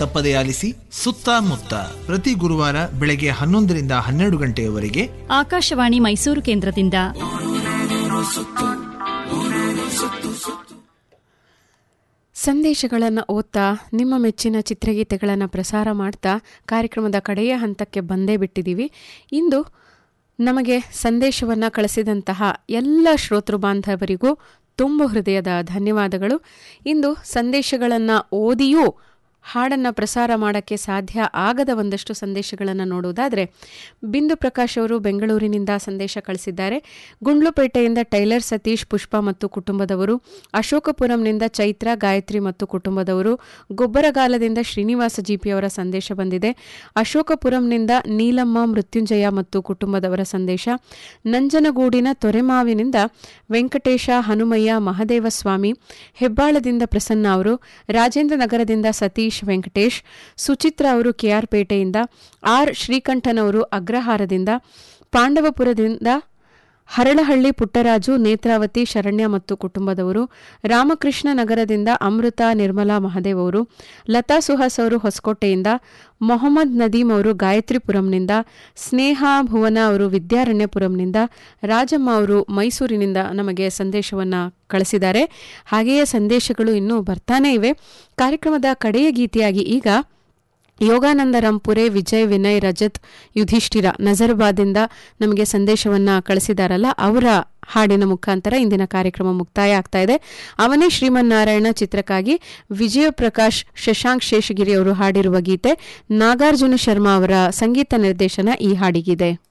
ತಪ್ಪದೇ ಆಲಿಸಿ ಸುತ್ತಮುತ್ತ ಪ್ರತಿ ಗುರುವಾರ ಬೆಳಗ್ಗೆ ಹನ್ನೊಂದರಿಂದ ಹನ್ನೆರಡು ಗಂಟೆಯವರೆಗೆ ಆಕಾಶವಾಣಿ ಮೈಸೂರು ಕೇಂದ್ರದಿಂದ ಸಂದೇಶಗಳನ್ನು ಓದ್ತಾ ನಿಮ್ಮ ಮೆಚ್ಚಿನ ಚಿತ್ರಗೀತೆಗಳನ್ನು ಪ್ರಸಾರ ಮಾಡ್ತಾ ಕಾರ್ಯಕ್ರಮದ ಕಡೆಯ ಹಂತಕ್ಕೆ ಬಂದೇ ಬಿಟ್ಟಿದ್ದೀವಿ ಇಂದು ನಮಗೆ ಸಂದೇಶವನ್ನು ಕಳಿಸಿದಂತಹ ಎಲ್ಲ ಶ್ರೋತೃ ಬಾಂಧವರಿಗೂ ತುಂಬ ಹೃದಯದ ಧನ್ಯವಾದಗಳು ಇಂದು ಸಂದೇಶಗಳನ್ನು ಓದಿಯೂ ಹಾಡನ್ನು ಪ್ರಸಾರ ಮಾಡೋಕ್ಕೆ ಸಾಧ್ಯ ಆಗದ ಒಂದಷ್ಟು ಸಂದೇಶಗಳನ್ನು ನೋಡುವುದಾದರೆ ಬಿಂದು ಪ್ರಕಾಶ್ ಅವರು ಬೆಂಗಳೂರಿನಿಂದ ಸಂದೇಶ ಕಳಿಸಿದ್ದಾರೆ ಗುಂಡ್ಲುಪೇಟೆಯಿಂದ ಟೈಲರ್ ಸತೀಶ್ ಪುಷ್ಪ ಮತ್ತು ಕುಟುಂಬದವರು ಅಶೋಕಪುರಂನಿಂದ ಚೈತ್ರ ಗಾಯತ್ರಿ ಮತ್ತು ಕುಟುಂಬದವರು ಗೊಬ್ಬರಗಾಲದಿಂದ ಶ್ರೀನಿವಾಸ ಜಿಪಿ ಅವರ ಸಂದೇಶ ಬಂದಿದೆ ಅಶೋಕಪುರಂನಿಂದ ನೀಲಮ್ಮ ಮೃತ್ಯುಂಜಯ ಮತ್ತು ಕುಟುಂಬದವರ ಸಂದೇಶ ನಂಜನಗೂಡಿನ ತೊರೆಮಾವಿನಿಂದ ವೆಂಕಟೇಶ ಹನುಮಯ್ಯ ಮಹದೇವಸ್ವಾಮಿ ಹೆಬ್ಬಾಳದಿಂದ ಪ್ರಸನ್ನ ಅವರು ರಾಜೇಂದ್ರ ನಗರದಿಂದ ಸತೀಶ್ ವೆಂಕಟೇಶ್ ಸುಚಿತ್ರ ಅವರು ಕೆಆರ್ ಪೇಟೆಯಿಂದ ಆರ್ ಶ್ರೀಕಂಠನ್ ಅವರು ಅಗ್ರಹಾರದಿಂದ ಪಾಂಡವಪುರದಿಂದ ಹರಳಹಳ್ಳಿ ಪುಟ್ಟರಾಜು ನೇತ್ರಾವತಿ ಶರಣ್ಯ ಮತ್ತು ಕುಟುಂಬದವರು ರಾಮಕೃಷ್ಣ ನಗರದಿಂದ ಅಮೃತ ನಿರ್ಮಲಾ ಮಹದೇವ್ ಅವರು ಲತಾ ಸುಹಾಸ್ ಅವರು ಹೊಸಕೋಟೆಯಿಂದ ಮೊಹಮ್ಮದ್ ನದೀಮ್ ಅವರು ಗಾಯತ್ರಿಪುರಂನಿಂದ ಸ್ನೇಹ ಭುವನ ಅವರು ವಿದ್ಯಾರಣ್ಯಪುರಂನಿಂದ ರಾಜಮ್ಮ ಅವರು ಮೈಸೂರಿನಿಂದ ನಮಗೆ ಸಂದೇಶವನ್ನು ಕಳಿಸಿದ್ದಾರೆ ಹಾಗೆಯೇ ಸಂದೇಶಗಳು ಇನ್ನೂ ಬರ್ತಾನೇ ಇವೆ ಕಾರ್ಯಕ್ರಮದ ಕಡೆಯ ಗೀತೆಯಾಗಿ ಈಗ ಯೋಗಾನಂದ ರಂಪುರೆ ವಿಜಯ್ ವಿನಯ್ ರಜತ್ ಯುಧಿಷ್ಠಿರ ನಜರ್ಬಾದಿಂದ ನಮಗೆ ಸಂದೇಶವನ್ನ ಕಳಿಸಿದಾರಲ್ಲ ಅವರ ಹಾಡಿನ ಮುಖಾಂತರ ಇಂದಿನ ಕಾರ್ಯಕ್ರಮ ಮುಕ್ತಾಯ ಆಗ್ತಾ ಇದೆ ಅವನೇ ಶ್ರೀಮನ್ನಾರಾಯಣ ಚಿತ್ರಕ್ಕಾಗಿ ವಿಜಯ ಪ್ರಕಾಶ್ ಶಶಾಂಕ್ ಶೇಷಗಿರಿ ಅವರು ಹಾಡಿರುವ ಗೀತೆ ನಾಗಾರ್ಜುನ ಶರ್ಮಾ ಅವರ ಸಂಗೀತ ನಿರ್ದೇಶನ ಈ ಹಾಡಿಗಿದೆ